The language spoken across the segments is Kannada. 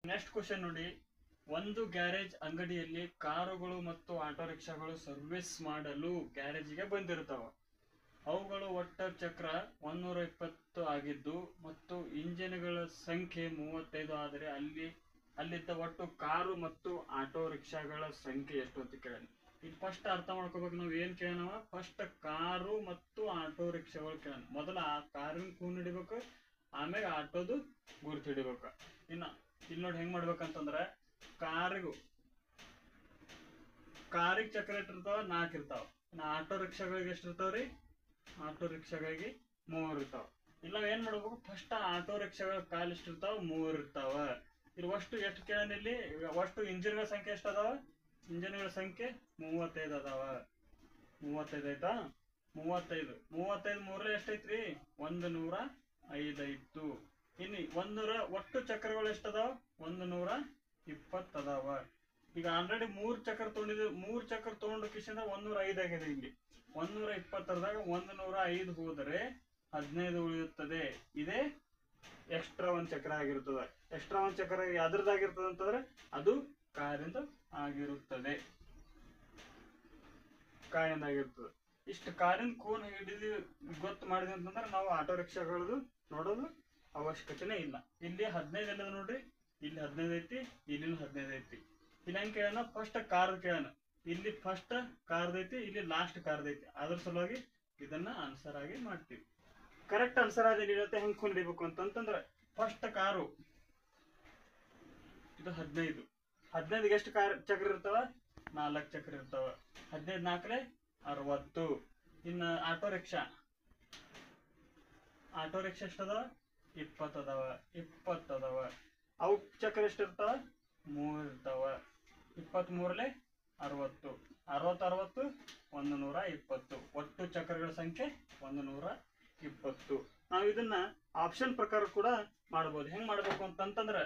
ನೆಕ್ಸ್ಟ್ ಕ್ವಶನ್ ನೋಡಿ ಒಂದು ಗ್ಯಾರೇಜ್ ಅಂಗಡಿಯಲ್ಲಿ ಕಾರುಗಳು ಮತ್ತು ಆಟೋ ರಿಕ್ಷಾಗಳು ಸರ್ವಿಸ್ ಮಾಡಲು ಗ್ಯಾರೇಜ್ಗೆ ಬಂದಿರ್ತಾವ ಅವುಗಳು ಒಟ್ಟ ಚಕ್ರ ಒಂದೂರ ಇಪ್ಪತ್ತು ಆಗಿದ್ದು ಮತ್ತು ಇಂಜಿನ್ಗಳ ಸಂಖ್ಯೆ ಮೂವತ್ತೈದು ಆದರೆ ಅಲ್ಲಿ ಅಲ್ಲಿದ್ದ ಒಟ್ಟು ಕಾರು ಮತ್ತು ಆಟೋ ರಿಕ್ಷಾಗಳ ಸಂಖ್ಯೆ ಎಷ್ಟು ಅಂತ ಕೇಳ ಇದು ಫಸ್ಟ್ ಅರ್ಥ ಮಾಡ್ಕೋಬೇಕು ನಾವು ಏನ್ ಕೇಳೋಣ ಫಸ್ಟ್ ಕಾರು ಮತ್ತು ಆಟೋ ರಿಕ್ಷಾಗಳು ಕೇಳೋಣ ಮೊದಲ ಆ ಕಾರಿನ ಕೂನ್ ಹಿಡಿಬೇಕು ಆಮ್ಯಾಗ ಆಟೋದು ಗುರುತು ಹಿಡಿಬೇಕು ಇನ್ನ ಇಲ್ಲಿ ನೋಡಿ ಹೆಂಗ್ ಮಾಡ್ಬೇಕಂತಂದ್ರ ಕಾರಿಗೂ ಕಾರಿಗೆ ಚಕ್ರ ಇಟ್ಟಿರ್ತಾವ ನಾಲ್ಕು ಇರ್ತಾವ ಇನ್ನು ಆಟೋ ರಿಕ್ಷಾಗಳಿಗೆ ಎಷ್ಟು ಇರ್ತಾವ್ರಿ ಆಟೋ ರಿಕ್ಷಾಗಳಿಗೆ ಮೂರ್ ಇರ್ತಾವ ಇಲ್ಲ ನಾವ್ ಏನ್ ಮಾಡ್ಬೇಕು ಫಸ್ಟ್ ಆಟೋ ರಿಕ್ಷಾಗಳ ಕಾಲ್ ಎಷ್ಟು ಇರ್ತಾವ ಮೂರ್ ಇರ್ತಾವ ಇಲ್ಲಿ ಅಷ್ಟು ಎಷ್ಟು ಕೇಳೋಣ ಇಲ್ಲಿ ಈಗ ಅಷ್ಟು ಇಂಜಿನ್ಗಳ ಸಂಖ್ಯೆ ಎಷ್ಟು ಅದಾವ ಇಂಜಿನ್ಗಳ ಸಂಖ್ಯೆ ಮೂವತ್ತೈದು ಅದಾವ ಮೂವತ್ತೈದು ಆಯ್ತಾ ಮೂವತ್ತೈದು ಮೂವತ್ತೈದು ಮೂರಲೆ ಎಷ್ಟೈತ್ರಿ ಒಂದು ನೂರ ಐದೈತು ಇನ್ನು ಒಂದು ನೂರ ಒಟ್ಟು ಚಕ್ರಗಳು ಎಷ್ಟದಾವ ಒಂದು ನೂರ ಇಪ್ಪತ್ತು ಅದಾವ ಈಗ ಆಲ್ರೆಡಿ ಮೂರ್ ಚಕ್ರ ತೊಗೊಂಡಿದ್ವಿ ಮೂರ್ ಚಕ್ರ ತೊಗೊಂಡು ಕಿಶಿಂದ ಒಂದೂರ ಐದು ಆಗಿದೆ ಇಲ್ಲಿ ಒಂದೂರ ಇಪ್ಪತ್ತರದಾಗ ಒಂದು ನೂರ ಐದು ಹೋದರೆ ಹದಿನೈದು ಉಳಿಯುತ್ತದೆ ಇದೇ ಎಕ್ಸ್ಟ್ರಾ ಒಂದ್ ಚಕ್ರ ಆಗಿರ್ತದೆ ಎಕ್ಸ್ಟ್ರಾ ಒಂದ್ ಚಕ್ರ ಯಾವ್ದ್ರದ್ದಾಗಿರ್ತದೆ ಅಂತಂದ್ರೆ ಅದು ಕಾರಿಂದ ಆಗಿರುತ್ತದೆ ಕಾರಿಂದ ಆಗಿರ್ತದೆ ಇಷ್ಟು ಕಾರಿಂದ ಕೂನ್ ಹಿಡಿದು ಗೊತ್ತು ಮಾಡಿದ್ವಿ ಅಂತಂದ್ರೆ ನಾವು ಆಟೋ ರಿಕ್ಷಾಗಳದು ನೋಡೋದು ಅವಶ್ಯಕತೆನೇ ಇಲ್ಲ ಇಲ್ಲಿ ಹದಿನೈದು ಎಲ್ಲದ ನೋಡ್ರಿ ಇಲ್ಲಿ ಹದಿನೈದು ಐತಿ ಇಲ್ಲಿ ಹದಿನೈದು ಐತಿ ಇಲ್ಲಿ ಹೆಂಗ್ ಕೇಳೋಣ ಫಸ್ಟ್ ಕಾರ್ ಕೇಳೋಣ ಇಲ್ಲಿ ಫಸ್ಟ್ ಕಾರ್ದ ಐತಿ ಇಲ್ಲಿ ಲಾಸ್ಟ್ ಕಾರ್ದ ಐತಿ ಅದ್ರ ಸಲುವಾಗಿ ಇದನ್ನ ಆನ್ಸರ್ ಆಗಿ ಮಾಡ್ತೀವಿ ಕರೆಕ್ಟ್ ಆನ್ಸರ್ ಆದ ಇರುತ್ತೆ ಹೆಂಗ್ ಕೊಂಡಿಬೇಕು ಅಂತಂತಂದ್ರೆ ಫಸ್ಟ್ ಕಾರು ಇದು ಹದಿನೈದು ಹದಿನೈದಿಗೆ ಎಷ್ಟು ಕಾರ್ ಚಕ್ರ ಇರ್ತಾವ ನಾಲ್ಕು ಚಕ್ರ ಇರ್ತಾವ ಹದಿನೈದು ನಾಲ್ಕಲೆ ಅರವತ್ತು ಇನ್ನ ಆಟೋ ರಿಕ್ಷಾ ಆಟೋ ರಿಕ್ಷಾ ಎಷ್ಟದಾವ ಇಪ್ಪತ್ತು ಅದಾವ ಇಪ್ಪತ್ತು ಅದಾವ ಅವು ಚಕ್ರ ಎಷ್ಟು ಇರ್ತಾವ ಮೂರ್ ಇರ್ತಾವ ಇಪ್ಪತ್ತ್ ಮೂರಲೆ ಅರವತ್ತು ಅರವತ್ತು ಅರವತ್ತು ಒಂದು ನೂರ ಇಪ್ಪತ್ತು ಒಟ್ಟು ಚಕ್ರಗಳ ಸಂಖ್ಯೆ ಒಂದು ನೂರ ಇಪ್ಪತ್ತು ನಾವು ಇದನ್ನ ಆಪ್ಷನ್ ಪ್ರಕಾರ ಕೂಡ ಮಾಡ್ಬೋದು ಹೆಂಗ್ ಮಾಡ್ಬೇಕು ಅಂತಂತಂದ್ರೆ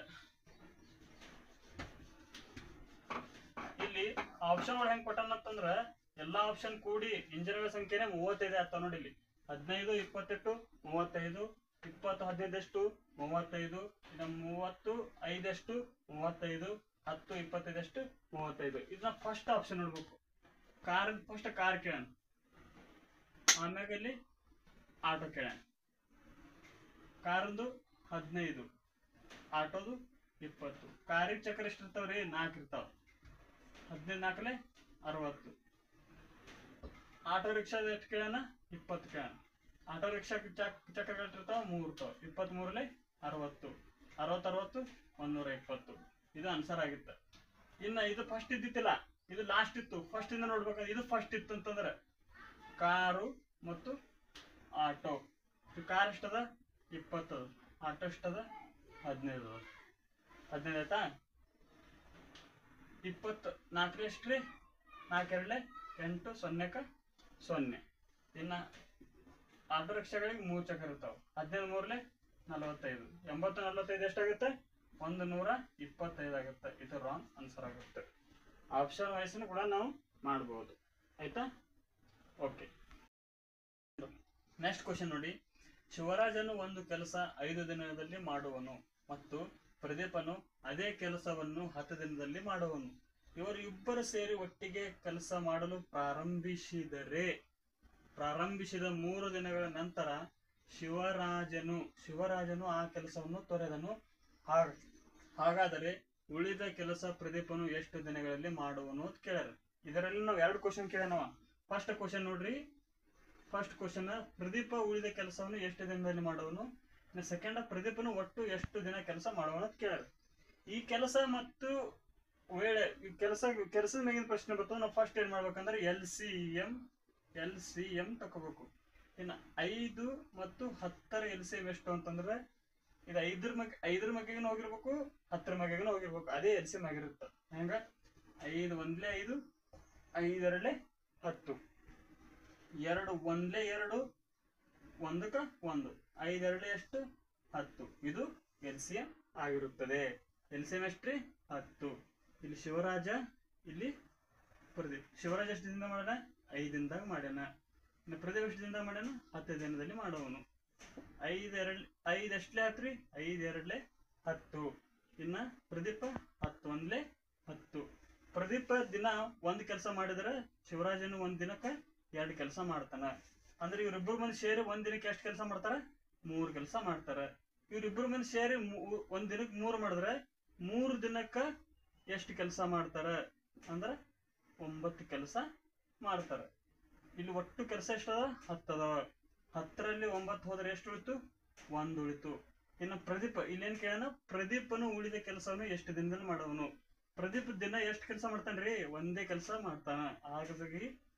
ಇಲ್ಲಿ ಆಪ್ಷನ್ ಒಳಗೆ ಹೆಂಗ್ ಕೊಟ್ಟಾನ ಅಂತಂದ್ರ ಎಲ್ಲಾ ಆಪ್ಷನ್ ಕೂಡಿ ಇಂಜಿನ್ಗಳ ಸಂಖ್ಯೆನೆ ಮೂವತ್ತೈದು ಆಗ್ತಾವ ನೋಡಿ ಇಲ್ಲಿ ಹದಿನೈದು ಇಪ್ಪತ್ತೆಂಟು ಮೂವತ್ತೈದು ಇಪ್ಪತ್ತು ಹದಿನೈದಷ್ಟು ಮೂವತ್ತೈದು ಇನ್ನು ಮೂವತ್ತು ಐದಷ್ಟು ಮೂವತ್ತೈದು ಹತ್ತು ಇಪ್ಪತ್ತೈದಷ್ಟು ಮೂವತ್ತೈದು ಇದನ್ನ ಫಸ್ಟ್ ಆಪ್ಷನ್ ನೋಡ್ಬೇಕು ಕಾರ್ ಫಸ್ಟ್ ಕಾರ್ ಕೇಳೋಣ ಆಮ್ಯಾಗ ಇಲ್ಲಿ ಆಟೋ ಕೇಳೋಣ ಕಾರಂದು ಹದಿನೈದು ಆಟೋದು ಇಪ್ಪತ್ತು ಕಾರಿಗೆ ಚಕ್ರ ಎಷ್ಟು ಇರ್ತಾವ್ರಿ ನಾಲ್ಕು ಇರ್ತಾವ ಹದಿನೈದು ನಾಲ್ಕಲೆ ಅರವತ್ತು ಆಟೋ ರಿಕ್ಷಾದ ಎಷ್ಟು ಕೇಳೋಣ ಇಪ್ಪತ್ತು ಕೇಳೋಣ ಆಟೋ ರಿಕ್ಷಾ ಚಕ್ರಗಳು ಇರ್ತಾವ ಮೂರು ಇರ್ತಾವ ಇಪ್ಪತ್ತ್ ಮೂರಲೆ ಅರವತ್ತು ಅರವತ್ತು ಅರವತ್ತು ಒಂದೂರ ಇಪ್ಪತ್ತು ಇದು ಆನ್ಸರ್ ಆಗಿತ್ತು ಇನ್ನ ಇದು ಫಸ್ಟ್ ಇದ್ದಿತ್ತಿಲ್ಲ ಇದು ಲಾಸ್ಟ್ ಇತ್ತು ಫಸ್ಟ್ ಇಂದ ನೋಡ್ಬೇಕಾದ್ರೆ ಇದು ಫಸ್ಟ್ ಇತ್ತು ಅಂತಂದ್ರೆ ಕಾರು ಮತ್ತು ಆಟೋ ಕಾರ್ ಎಷ್ಟದ ಇಪ್ಪತ್ತು ಅದ ಆಟೋ ಎಷ್ಟದ ಹದಿನೈದು ಅದ ಹದಿನೈದು ಆಯ್ತಾ ಇಪ್ಪತ್ತು ನಾಲ್ಕು ಎಷ್ಟ್ರಿ ನಾಲ್ಕೆರಡ್ಲೆ ಎಂಟು ಸೊನ್ನೆಕ ಸೊನ್ನೆ ಇನ್ನ ಆಟೋ ರಿಕ್ಷಾಗಳಿಗೆ ಮೂರು ಚಕ್ರ ಇರ್ತಾವ ಹದಿನೈದು ಮೂರ್ಲೆ ನಲವತ್ತೈದು ಎಂಬತ್ತು ನಲವತ್ತೈದು ಎಷ್ಟಾಗುತ್ತೆ ಒಂದು ನೂರ ಇಪ್ಪತ್ತೈದು ಆಗುತ್ತೆ ಇದು ರಾಂಗ್ ಆನ್ಸರ್ ಆಗುತ್ತೆ ಆಪ್ಷನ್ ವಯಸ್ಸನ್ನು ಕೂಡ ನಾವು ಮಾಡ್ಬೋದು ಆಯ್ತಾ ಓಕೆ ನೆಕ್ಸ್ಟ್ ಕ್ವಶನ್ ನೋಡಿ ಶಿವರಾಜನು ಒಂದು ಕೆಲಸ ಐದು ದಿನದಲ್ಲಿ ಮಾಡುವನು ಮತ್ತು ಪ್ರದೀಪನು ಅದೇ ಕೆಲಸವನ್ನು ಹತ್ತು ದಿನದಲ್ಲಿ ಮಾಡುವನು ಇವರು ಇಬ್ಬರು ಸೇರಿ ಒಟ್ಟಿಗೆ ಕೆಲಸ ಮಾಡಲು ಪ್ರಾರಂಭಿಸಿದರೆ ಪ್ರಾರಂಭಿಸಿದ ಮೂರು ದಿನಗಳ ನಂತರ ಶಿವರಾಜನು ಶಿವರಾಜನು ಆ ಕೆಲಸವನ್ನು ತೊರೆದನು ಹಾಗ- ಹಾಗಾದರೆ ಉಳಿದ ಕೆಲಸ ಪ್ರದೀಪನು ಎಷ್ಟು ದಿನಗಳಲ್ಲಿ ಮಾಡುವನು ಅಂತ ಕೇಳ್ಯಾರ ಇದರಲ್ಲಿ ನಾವು ಎರಡು ಕ್ವಶನ್ ಕೇಳೋಣವ ಫಸ್ಟ್ ಕ್ವಶನ್ ನೋಡ್ರಿ ಫಸ್ಟ್ ಕ್ವಶನ್ ಪ್ರದೀಪ ಉಳಿದ ಕೆಲಸವನ್ನು ಎಷ್ಟು ದಿನದಲ್ಲಿ ಮಾಡುವನು ಇನ್ನು ಸೆಕೆಂಡ್ ಪ್ರದೀಪನು ಒಟ್ಟು ಎಷ್ಟು ದಿನ ಕೆಲಸ ಮಾಡುವನು ಅಂತ ಕೇಳ್ಯಾರ ಈ ಕೆಲಸ ಮತ್ತು ವೇಳೆ ಈ ಕೆಲಸ ಕೆಲಸದ ಮೇಗಿನ ಪ್ರಶ್ನೆ ಬರ್ತದೆ ನಾವು ಫಸ್ಟ್ ಏನ್ ಮಾಡ್ಬೇಕಂದ್ರೆ L C M L C M ತಕೋಬೇಕು ಇನ್ನು ಐದು ಮತ್ತು ಹತ್ತರ ಎಲ್ ಸಿ ಎಂ ಎಷ್ಟು ಅಂತಂದ್ರೆ ಇದು ಐದ್ರ ಮಗ್ ಐದ್ರ ಮಗ್ಗಿಗೂ ಹೋಗಿರ್ಬೇಕು ಹತ್ತರ ಮಗ್ಗಿಗೂ ಹೋಗಿರ್ಬೇಕು ಅದೇ ಎಲ್ ಸಿ ಎಂ ಆಗಿರುತ್ತೆ ಹೆಂಗ ಐದು ಒಂದ್ಲೆ ಐದು ಐದರಲ್ಲೇ ಹತ್ತು ಎರಡು ಒಂದ್ಲೆ ಎರಡು ಒಂದಕ್ಕ ಒಂದು ಐದೆರಡು ಎಷ್ಟು ಹತ್ತು ಇದು ಎಲ್ ಸಿ ಎಂ ಆಗಿರುತ್ತದೆ ಎಲ್ ಸಿ ಎಂ ಎಷ್ಟ್ರಿ ಹತ್ತು ಇಲ್ಲಿ ಶಿವರಾಜ ಇಲ್ಲಿ ಪ್ರದೀಪ್ ಶಿವರಾಜ ಎಷ್ಟು ದಿನದಿಂದ ಮಾಡ್ಯಾನ ಐದು ದಿನದಾಗ ಮಾಡ್ಯಾನ ಇನ್ನು ಪ್ರದೀಪ್ ಎಷ್ಟು ದಿನದಾಗ ಮಾಡ್ಯಾನ ಹತ್ತು ದಿನದಲ್ಲಿ ಮಾಡುವನು ಐದು ಎರಡು ಐದು ಎಷ್ಟಲೇ ಹತ್ರಿ ಐದು ಎರಡ್ಲೆ ಹತ್ತು ಇನ್ನ ಪ್ರದೀಪ ಹತ್ತು ಒಂದ್ಲೆ ಹತ್ತು ಪ್ರದೀಪ ದಿನ ಒಂದ್ ಕೆಲಸ ಮಾಡಿದ್ರೆ ಶಿವರಾಜನು ಒಂದ್ ದಿನಕ್ಕ ಎರಡು ಕೆಲಸ ಮಾಡ್ತಾನ ಅಂದ್ರೆ ಇವ್ರಿಬ್ರು ಮಂದಿ ಸೇರಿ ಒಂದ್ ದಿನಕ್ಕೆ ಎಷ್ಟು ಕೆಲಸ ಮಾಡ್ತಾರ ಮೂರ್ ಕೆಲಸ ಮಾಡ್ತಾರ ಇವ್ರಿಬ್ರು ಮಂದಿ ಸೇರಿ ಮೂ- ಒಂದ್ ದಿನಕ್ಕೆ ಮೂರ್ ಮಾಡಿದ್ರೆ ಮೂರು ದಿನಕ್ಕ ಎಷ್ಟು ಕೆಲಸ ಮಾಡ್ತಾರ ಅಂದ್ರ ಒಂಬತ್ತು ಕೆಲಸ ಮಾಡ್ತಾರ ಇಲ್ಲಿ ಒಟ್ಟು ಕೆಲಸ ಎಷ್ಟದ ಹತ್ತದವ ಹತ್ತರಲ್ಲಿ ಒಂಬತ್ತು ಹೋದ್ರೆ ಎಷ್ಟು ಉಳಿತು ಒಂದ್ ಉಳಿತು ಇನ್ನು ಪ್ರದೀಪ ಇಲ್ಲೇನ್ ಕೇಳೋಣ ಪ್ರದೀಪನು ಉಳಿದ ಕೆಲಸವನ್ನು ಎಷ್ಟು ದಿನದಲ್ಲಿ ಮಾಡವನು ಪ್ರದೀಪ್ ದಿನ ಎಷ್ಟು ಕೆಲಸ ಮಾಡ್ತಾನ್ರಿ ಒಂದೇ ಕೆಲಸ ಮಾಡ್ತಾನ ಹಾಗಾಗಿ